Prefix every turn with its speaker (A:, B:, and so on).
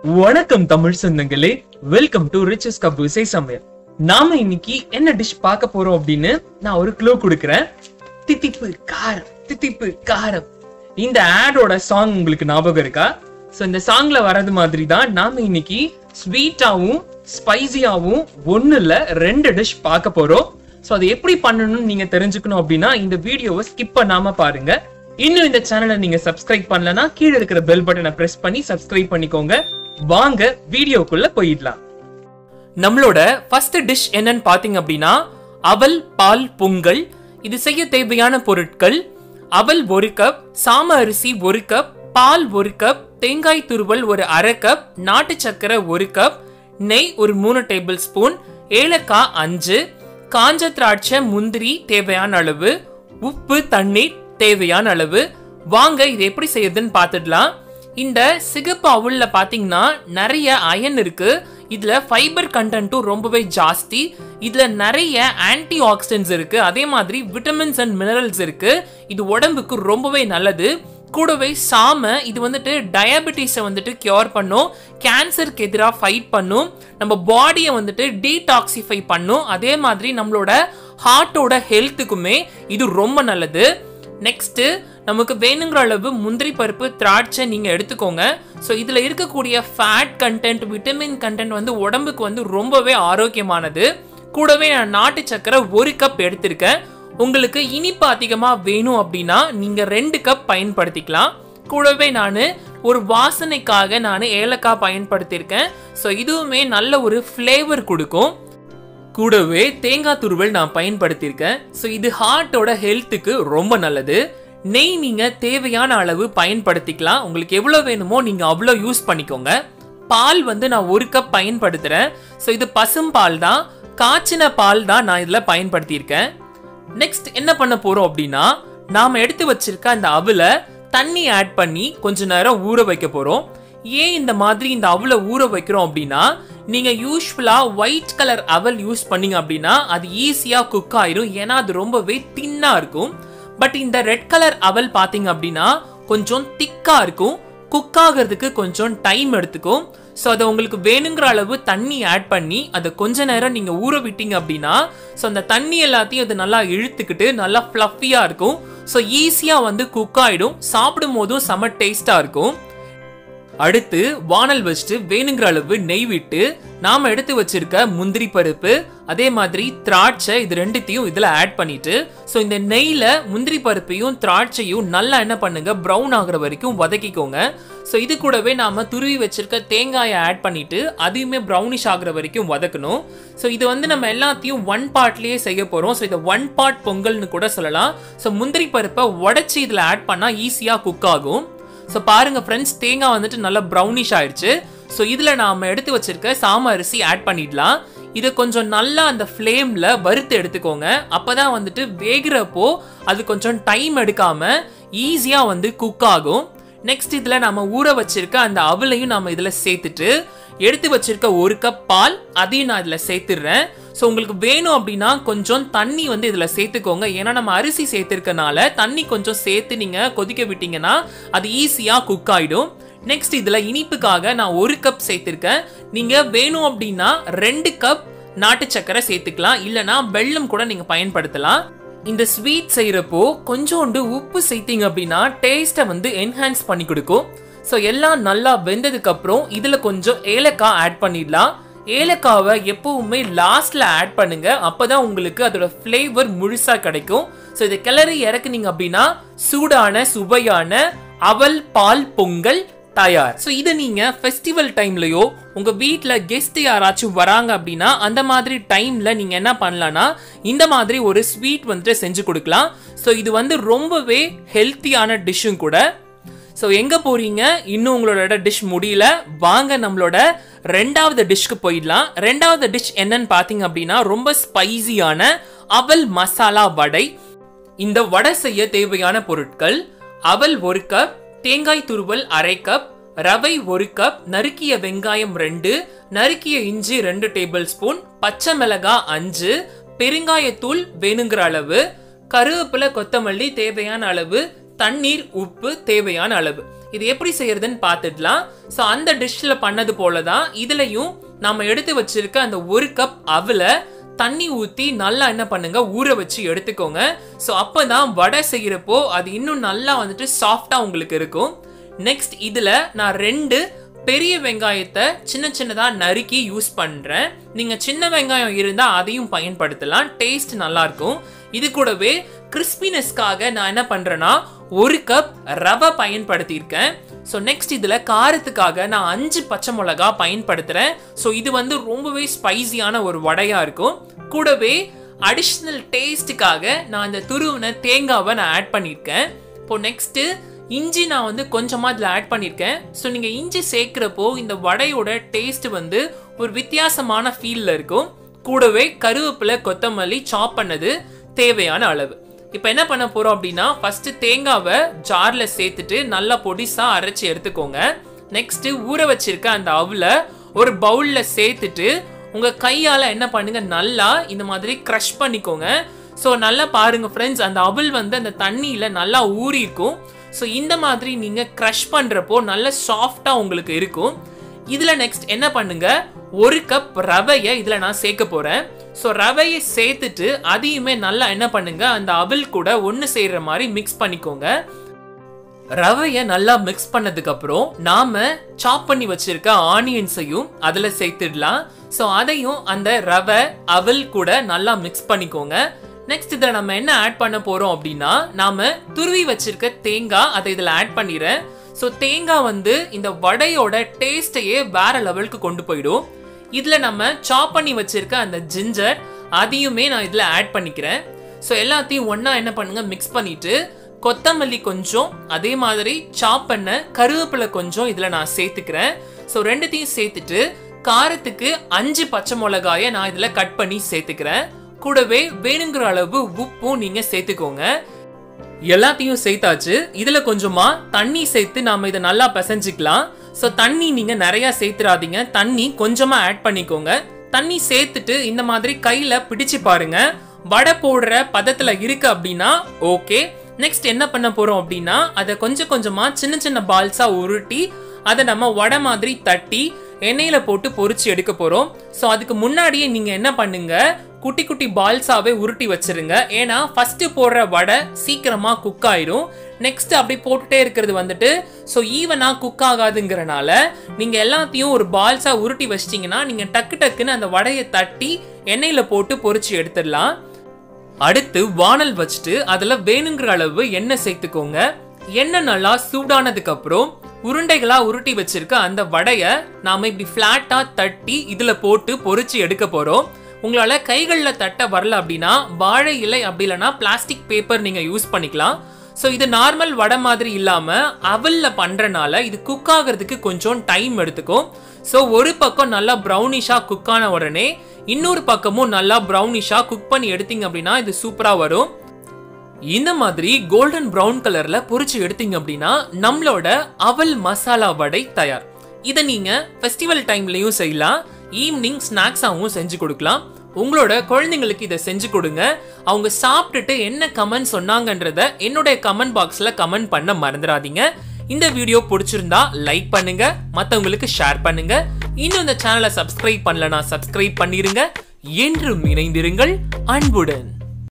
A: வணக்கம் தமிழ் சொந்தங்களே welcome to riches cup இசை சமையல் நாம இன்னைக்கு என்ன டிஷ் பார்க்க போறோம் அப்படின்னு நான் ஒரு க்ளோ கொடுக்குறேன் தித்திப்பு காரம் தித்திப்பு காரம் இந்த ஆடோட சாங் உங்களுக்கு ஞாபகம் இருக்கா சோ இந்த சாங்ல வர்றது மாதிரி தான் நாம இன்னைக்கு ஸ்வீட்டாவும் ஸ்பைசியாவும் ஒண்ணு இல்ல ரெண்டு டிஷ் பார்க்க போறோம் சோ அதை எப்படி பண்ணணும்னு நீங்க தெரிஞ்சுக்கணும் அப்படின்னா இந்த வீடியோவை ஸ்கிப் பண்ணாம பாருங்க இன்னும் இந்த சேனலை நீங்க சப்ஸ்கிரைப் பண்ணலனா கீழே இருக்கிற பெல் பட்டனை பிரஸ் பண்ணி சப்ஸ்கிரைப் பண்ணிக்கோங்க வாங்க வீடியோக்குள்ள போயிடலாம் நம்மளோட ஃபர்ஸ்ட் டிஷ் என்னன்னு பாத்தீங்க அப்படின்னா அவல் பால் பொங்கல் இது செய்ய தேவையான பொருட்கள் அவல் ஒரு கப் சாம அரிசி ஒரு கப் பால் ஒரு கப் தேங்காய் துருவல் ஒரு அரை கப் நாட்டு சக்கரை ஒரு கப் நெய் ஒரு மூணு டேபிள் ஸ்பூன் ஏலக்காய் அஞ்சு காஞ்ச திராட்சை முந்திரி தேவையான அளவு உப்பு தண்ணீர் தேவையான அளவு வாங்க இது எப்படி செய்யறதுன்னு பார்த்துடலாம் இந்த சிகப்பு அவுல்ல பாத்தீங்கன்னா நிறைய அயன் இருக்கு இதுல ஃபைபர் கண்டென்ட்டும் ரொம்பவே ஜாஸ்தி இதுல நிறைய ஆன்டி ஆக்சிடென்ட்ஸ் இருக்கு அதே மாதிரி விட்டமின்ஸ் அண்ட் மினரல்ஸ் இருக்கு இது உடம்புக்கு ரொம்பவே நல்லது கூடவே சாம இது வந்துட்டு டயபெட்டிஸை வந்துட்டு கியூர் பண்ணும் கேன்சருக்கு எதிராக ஃபைட் பண்ணும் நம்ம பாடியை வந்துட்டு டீடாக்சிஃபை பண்ணும் அதே மாதிரி நம்மளோட ஹார்ட்டோட ஹெல்த்துக்குமே இது ரொம்ப நல்லது நெக்ஸ்ட் நமக்கு வேணுங்கிற அளவு முந்திரி பருப்பு திராட்சை நீங்க எடுத்துக்கோங்க ஸோ இதுல இருக்கக்கூடிய ஃபேட் கண்டென்ட் விட்டமின் கண்டென்ட் வந்து உடம்புக்கு வந்து ரொம்பவே ஆரோக்கியமானது கூடவே நான் நாட்டு சக்கரை ஒரு கப் எடுத்திருக்கேன் உங்களுக்கு இனிப்பு அதிகமா வேணும் அப்படின்னா நீங்க ரெண்டு கப் பயன்படுத்திக்கலாம் கூடவே நான் ஒரு வாசனைக்காக நான் ஏலக்காய் பயன்படுத்தியிருக்கேன் ஸோ இதுவுமே நல்ல ஒரு ஃப்ளேவர் கொடுக்கும் கூடவே தேங்காய் துருவல் நான் பயன்படுத்தியிருக்கேன் ஸோ இது ஹார்ட்டோட ஹெல்த்துக்கு ரொம்ப நல்லது நெய் நீங்க தேவையான அளவு பயன்படுத்திக்கலாம் உங்களுக்கு எவ்வளவு வேணுமோ நீங்க அவ்வளோ யூஸ் பண்ணிக்கோங்க பால் வந்து நான் ஒரு கப் பயன்படுத்துறேன் ஸோ இது பசும் பால் தான் காய்ச்சின பால் தான் நான் இதில் பயன்படுத்தியிருக்கேன் நெக்ஸ்ட் என்ன பண்ண போறோம் அப்படின்னா நாம எடுத்து வச்சிருக்க அந்த அவலை தண்ணி ஆட் பண்ணி கொஞ்ச நேரம் ஊற வைக்க போறோம் ஏன் இந்த மாதிரி இந்த அவலை ஊற வைக்கிறோம் அப்படின்னா நீங்க யூஸ்வலா ஒயிட் கலர் அவல் யூஸ் பண்ணீங்க அப்படின்னா அது ஈஸியா குக் ஆயிரும் ஏன்னா அது ரொம்பவே தின்னா இருக்கும் பட் இந்த ரெட் கலர் அவல் பாத்தீங்க அப்படின்னா கொஞ்சம் திக்கா இருக்கும் குக் ஆகிறதுக்கு கொஞ்சம் டைம் எடுத்துக்கும் ஸோ அதை உங்களுக்கு வேணுங்கிற அளவு தண்ணி ஆட் பண்ணி அதை கொஞ்ச நேரம் நீங்க ஊற விட்டீங்க அப்படின்னா ஸோ அந்த தண்ணி எல்லாத்தையும் அது நல்லா இழுத்துக்கிட்டு நல்லா ஃப்ளஃபியா இருக்கும் ஸோ ஈஸியா வந்து குக் ஆயிடும் சாப்பிடும் போதும் செம டேஸ்டா இருக்கும் அடுத்து வானல் வச்சுட்டு வேணுங்கிற அளவு நெய் விட்டு நாம எடுத்து வச்சிருக்க முந்திரி பருப்பு அதே மாதிரி திராட்சை இது ரெண்டுத்தையும் இதுல ஆட் பண்ணிட்டு ஸோ இந்த நெய்ல முந்திரி பருப்பையும் திராட்சையும் நல்லா என்ன பண்ணுங்க ப்ரௌன் ஆகுற வரைக்கும் வதக்கிக்கோங்க ஸோ இது கூடவே நாம துருவி வச்சிருக்க தேங்காயை ஆட் பண்ணிட்டு அதையுமே ப்ரௌனிஷ் ஆகுற வரைக்கும் வதக்கணும் ஸோ இது வந்து நம்ம எல்லாத்தையும் ஒன் பார்ட்லயே செய்ய போறோம் ஸோ இதை ஒன் பார்ட் பொங்கல்னு கூட சொல்லலாம் ஸோ முந்திரி பருப்பை உடச்சி இதுல ஆட் பண்ணா ஈஸியா குக் ஆகும் ஸோ பாருங்க ஃப்ரெண்ட்ஸ் தேங்காய் வந்துட்டு நல்லா ப்ரௌனிஷ் ஆயிடுச்சு ஸோ இதில் நாம் எடுத்து வச்சிருக்க சாம அரிசி ஆட் பண்ணிடலாம் இதை கொஞ்சம் நல்லா அந்த ஃப்ளேமில் வறுத்து எடுத்துக்கோங்க அப்போ தான் வந்துட்டு வேகிறப்போ அது கொஞ்சம் டைம் எடுக்காம ஈஸியாக வந்து குக் ஆகும் நெக்ஸ்ட் இதில் நம்ம ஊற வச்சிருக்க அந்த அவலையும் நம்ம இதில் சேர்த்துட்டு எடுத்து வச்சிருக்க ஒரு கப் பால் அதையும் நான் இதில் சேர்த்துடுறேன் ஸோ உங்களுக்கு வேணும் அப்படின்னா கொஞ்சம் தண்ணி வந்து இதில் சேர்த்துக்கோங்க ஏன்னா நம்ம அரிசி சேர்த்துருக்கனால தண்ணி கொஞ்சம் சேர்த்து நீங்கள் கொதிக்க விட்டீங்கன்னா அது ஈஸியாக குக் ஆகிடும் நெக்ஸ்ட் இதில் இனிப்புக்காக நான் ஒரு கப் சேர்த்துருக்கேன் நீங்கள் வேணும் அப்படின்னா ரெண்டு கப் நாட்டு சக்கரை சேர்த்துக்கலாம் இல்லைனா வெள்ளம் கூட நீங்கள் பயன்படுத்தலாம் இந்த ஸ்வீட் செய்கிறப்போ கொஞ்சோண்டு உப்பு சேர்த்தீங்க அப்படின்னா டேஸ்ட்டை வந்து என்ஹான்ஸ் பண்ணி கொடுக்கும் ஸோ எல்லாம் நல்லா வெந்ததுக்கு அப்புறம் இதில் கொஞ்சம் ஏலக்காய் ஆட் பண்ணிடலாம் ஏலக்காவை எப்பவுமே லாஸ்ட்ல ஆட் பண்ணுங்க அப்பதான் உங்களுக்கு அதோட ஃப்ளேவர் முழுசா கிடைக்கும் ஸோ இதை கிளறி இறக்குனீங்க அப்படின்னா சூடான சுவையான அவல் பால் பொங்கல் தயார் ஸோ இதை நீங்க ஃபெஸ்டிவல் டைம்லயோ உங்க வீட்டில் கெஸ்ட் யாராச்சும் வராங்க அப்படின்னா அந்த மாதிரி டைம்ல நீங்க என்ன பண்ணலாம்னா இந்த மாதிரி ஒரு ஸ்வீட் வந்துட்டு செஞ்சு கொடுக்கலாம் ஸோ இது வந்து ரொம்பவே ஹெல்த்தியான டிஷ்ஷும் கூட ஸோ எங்கே போறீங்க இன்னும் உங்களோட டிஷ் முடியல வாங்க நம்மளோட ரெண்டாவது டிஷ்க்கு போயிடலாம் ரெண்டாவது டிஷ் என்னன்னு பார்த்தீங்க அப்படின்னா ரொம்ப ஸ்பைசியான அவல் மசாலா வடை இந்த வடை செய்ய தேவையான பொருட்கள் அவல் ஒரு கப் தேங்காய் துருவல் அரை கப் ரவை ஒரு கப் நறுக்கிய வெங்காயம் ரெண்டு நறுக்கிய இஞ்சி ரெண்டு டேபிள் ஸ்பூன் பச்சை மிளகாய் அஞ்சு பெருங்காயத்தூள் வேணுங்கிற அளவு கருவேப்பிலை கொத்தமல்லி தேவையான அளவு தண்ணீர் உப்பு தேவையான அளவு இது எப்படி செய்யறதுன்னு பார்த்துடலாம் ஸோ அந்த டிஷ்ல பண்ணது போல தான் இதுலயும் நம்ம எடுத்து வச்சிருக்க அந்த ஒரு கப் அவலை தண்ணி ஊற்றி நல்லா என்ன பண்ணுங்க ஊற வச்சு எடுத்துக்கோங்க ஸோ அப்போ தான் வடை செய்கிறப்போ அது இன்னும் நல்லா வந்துட்டு சாஃப்டாக உங்களுக்கு இருக்கும் நெக்ஸ்ட் இதில் நான் ரெண்டு பெரிய வெங்காயத்தை சின்ன சின்னதாக நறுக்கி யூஸ் பண்ணுறேன் நீங்கள் சின்ன வெங்காயம் இருந்தால் அதையும் பயன்படுத்தலாம் டேஸ்ட் நல்லாயிருக்கும் இது கூடவே கிறிஸ்பினஸ்க்காக நான் என்ன பண்ணுறேன்னா ஒரு கப் ரவை பயன்படுத்தியிருக்கேன் ஸோ நெக்ஸ்ட் இதில் காரத்துக்காக நான் அஞ்சு பச்சை மிளகா பயன்படுத்துகிறேன் ஸோ இது வந்து ரொம்பவே ஸ்பைசியான ஒரு வடையாக இருக்கும் கூடவே அடிஷ்னல் டேஸ்ட்டுக்காக நான் இந்த துருவின தேங்காவை நான் ஆட் பண்ணியிருக்கேன் இப்போ நெக்ஸ்ட்டு இஞ்சி நான் வந்து கொஞ்சமாக இதில் ஆட் பண்ணியிருக்கேன் ஸோ நீங்கள் இஞ்சி சேர்க்குறப்போ இந்த வடையோட டேஸ்ட் வந்து ஒரு வித்தியாசமான ஃபீலில் இருக்கும் கூடவே கருவேப்பிலை கொத்தமல்லி சாப் பண்ணது தேவையான அளவு இப்போ என்ன பண்ண போறோம் அப்படின்னா ஃபர்ஸ்ட் தேங்காவை ஜார்ல சேர்த்துட்டு நல்லா பொடிசா அரைச்சி எடுத்துக்கோங்க நெக்ஸ்ட் ஊற வச்சிருக்க அந்த அவுல ஒரு பவுல்ல சேர்த்துட்டு உங்க கையால என்ன பண்ணுங்க நல்லா இந்த மாதிரி க்ரஷ் பண்ணிக்கோங்க ஸோ நல்லா பாருங்க ஃப்ரெண்ட்ஸ் அந்த அவல் வந்து அந்த தண்ணியில நல்லா ஊறி இருக்கும் ஸோ இந்த மாதிரி நீங்க க்ரஷ் பண்றப்போ நல்ல சாஃப்டா உங்களுக்கு இருக்கும் இதுல நெக்ஸ்ட் என்ன பண்ணுங்க ஒரு கப் ரவையை இதுல நான் சேர்க்க போறேன் ஸோ ரவையை சேர்த்துட்டு அதையுமே நல்லா என்ன பண்ணுங்க அந்த அவல் கூட ஒன்று சேர்ற மாதிரி மிக்ஸ் பண்ணிக்கோங்க ரவையை நல்லா மிக்ஸ் பண்ணதுக்கு அப்புறம் நாம சாப் பண்ணி வச்சிருக்க ஆனியன்ஸையும் அதுல சேர்த்துடலாம் ஸோ அதையும் அந்த ரவை அவல் கூட நல்லா மிக்ஸ் பண்ணிக்கோங்க நெக்ஸ்ட் இதில் நம்ம என்ன ஆட் பண்ண போறோம் அப்படின்னா நாம துருவி வச்சிருக்க தேங்காய் அதை இதில் ஆட் பண்ணிடுறேன் ஸோ தேங்காய் வந்து இந்த வடையோட டேஸ்டையே வேற லெவலுக்கு கொண்டு போயிடும் இதில் நம்ம சாப் பண்ணி வச்சிருக்க அந்த ஜிஞ்சர் அதையுமே நான் இதில் ஆட் பண்ணிக்கிறேன் ஸோ எல்லாத்தையும் ஒன்றா என்ன பண்ணுங்க மிக்ஸ் பண்ணிட்டு கொத்தமல்லி கொஞ்சம் அதே மாதிரி சாப் பண்ண கருவேப்பிலை கொஞ்சம் இதில் நான் சேர்த்துக்கிறேன் ஸோ ரெண்டுத்தையும் சேர்த்துட்டு காரத்துக்கு அஞ்சு பச்சை மிளகாயை நான் இதில் கட் பண்ணி சேர்த்துக்கிறேன் கூடவே வேணுங்கிற அளவு உப்பும் நீங்கள் சேர்த்துக்கோங்க எல்லாத்தையும் சேர்த்தாச்சு இதுல கொஞ்சமா தண்ணி சேர்த்து நாம இதை நல்லா பிசைஞ்சுக்கலாம் ஸோ தண்ணி நீங்க நிறைய சேர்த்துறாதீங்க தண்ணி கொஞ்சமா ஆட் பண்ணிக்கோங்க தண்ணி சேர்த்துட்டு இந்த மாதிரி கையில பிடிச்சு பாருங்க வடை போடுற பதத்துல இருக்கு அப்படின்னா ஓகே நெக்ஸ்ட் என்ன பண்ண போறோம் அப்படின்னா அதை கொஞ்சம் கொஞ்சமா சின்ன சின்ன பால்ஸா உருட்டி அதை நம்ம வடை மாதிரி தட்டி எண்ணெயில போட்டு பொரிச்சு எடுக்க போறோம் ஸோ அதுக்கு முன்னாடியே நீங்க என்ன பண்ணுங்க குட்டி குட்டி பால்ஸாவே உருட்டி வச்சிருங்க ஏன்னா ஃபர்ஸ்ட் போடுற வடை சீக்கிரமா குக் ஆயிரும் நெக்ஸ்ட் அப்படி போட்டுட்டே இருக்கிறது வந்துட்டு ஸோ ஈவனா குக் ஆகாதுங்கிறனால நீங்க எல்லாத்தையும் ஒரு பால்ஸா உருட்டி வச்சிட்டீங்கன்னா நீங்க டக்கு டக்குன்னு அந்த வடையை தட்டி எண்ணெயில போட்டு பொரிச்சு எடுத்துடலாம் அடுத்து வானல் வச்சுட்டு அதுல வேணுங்கிற அளவு எண்ணெய் சேர்த்துக்கோங்க எண்ணெய் நல்லா சூடானதுக்கு அப்புறம் உருண்டைகளா உருட்டி வச்சிருக்க அந்த வடைய நாம இப்படி பிளாட்டா தட்டி இதுல போட்டு பொரிச்சு எடுக்க போறோம் உங்களால கைகள்ல தட்ட வரல அப்படின்னா வாழை இலை அப்படி இல்லைன்னா பிளாஸ்டிக் பேப்பர் நீங்க யூஸ் பண்ணிக்கலாம் ஸோ இது நார்மல் வடை மாதிரி இல்லாம அவல்ல பண்றனால இது குக் ஆகிறதுக்கு கொஞ்சம் டைம் எடுத்துக்கும் ஸோ ஒரு பக்கம் நல்லா ப்ரௌனிஷா குக் ஆன உடனே இன்னொரு பக்கமும் நல்லா ப்ரௌனிஷா குக் பண்ணி எடுத்தீங்க அப்படின்னா இது சூப்பரா வரும் இந்த மாதிரி கோல்டன் ப்ரௌன் கலர்ல பொரிச்சு எடுத்தீங்க அப்படின்னா நம்மளோட அவல் மசாலா வடை தயார் இதை நீங்க ஃபெஸ்டிவல் டைம்லயும் செய்யலாம் ஈவினிங் ஸ்நாக்ஸாகவும் செஞ்சு கொடுக்கலாம் உங்களோட குழந்தைங்களுக்கு இதை செஞ்சு கொடுங்க அவங்க சாப்பிட்டுட்டு என்ன கமெண்ட் சொன்னாங்கன்றத என்னுடைய கமெண்ட் பாக்ஸ்ல கமெண்ட் பண்ண மறந்துடாதீங்க இந்த வீடியோ பிடிச்சிருந்தா லைக் பண்ணுங்க மத்தவங்களுக்கு ஷேர் பண்ணுங்க இன்னும் இந்த சேனலை சப்ஸ்கிரைப் பண்ணலனா சப்ஸ்கிரைப் பண்ணிருங்க என்றும் இணைந்திருங்கள் அன்புடன்